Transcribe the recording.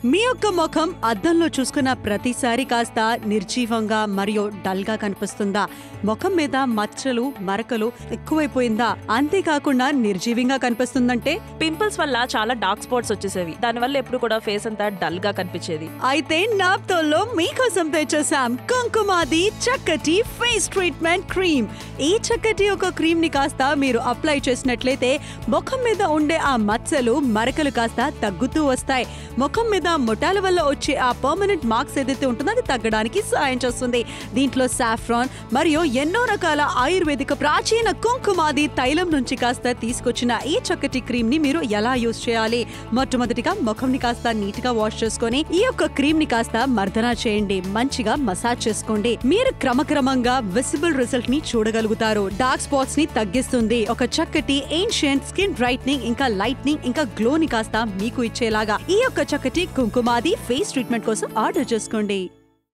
మీ యొక్క ముఖం అద్దంలో చూసుకున్న ప్రతిసారి కాస్త నిర్జీవంగా మరియు డల్ గా కనిపిస్తుందా ముఖం మీద మచ్చలు మరకలు ఎక్కువైపోయిందా అంతేకాకుండా నిర్జీవంగా కనిపిస్తుందంటే పింపుల్స్ వల్ల చాలా డార్క్ స్పాట్స్ వచ్చేసేవి దానివల్ల ఎప్పుడు కూడా ఫేస్ అంతా డల్ గా కనిపించేది అయితే నాప్తోల్లో మీకోసం తెచ్చేసాం కుంకుమాది చక్కటి ఫేస్ ట్రీట్మెంట్ క్రీమ్ ఈ చక్కటి ఒక క్రీమ్ ని కాస్త మీరు అప్లై చేసినట్లయితే ముఖం మీద ఉండే ఆ మచ్చలు మరకలు కాస్త తగ్గుతూ వస్తాయి ముఖం మీద ముఠాల వల్ల వచ్చే ఆ పర్మనెంట్ మార్క్స్ ఏదైతే ఉంటుందో అది తగ్గడానికి సహాయం చేస్తుంది దీంట్లో సాఫ్రాన్ మరియు ఎన్నో రకాల ఆయుర్వేదిక ప్రాచీన కుంకుమాది తైలం నుంచి కాస్త తీసుకొచ్చిన ఈ చక్కటి క్రీమ్ ని మీరు ఎలా యూస్ చేయాలి మొట్టమొదటిగా ముఖం ని కాస్త నీట్ గా వాష్ చేసుకొని ఈ యొక్క క్రీమ్ ని కాస్త మర్దన చేయండి మంచిగా మసాజ్ చేసుకోండి మీరు క్రమక్రమంగా విజిబుల్ రిజల్ట్ ని చూడగలుగుతారు డార్క్ స్పాట్స్ ని తగ్గిస్తుంది ఒక చక్కటి ఏన్షియంట్ స్కిన్ బ్రైట్నింగ్ ఇంకా లైట్నింగ్ ఇంకా గ్లో ని కాస్త మీకు ఇచ్చేలాగా ఈ యొక్క చక్కటి కుంకుమాది ఫేస్ ట్రీట్మెంట్ కోసం ఆర్డర్ చేసుకోండి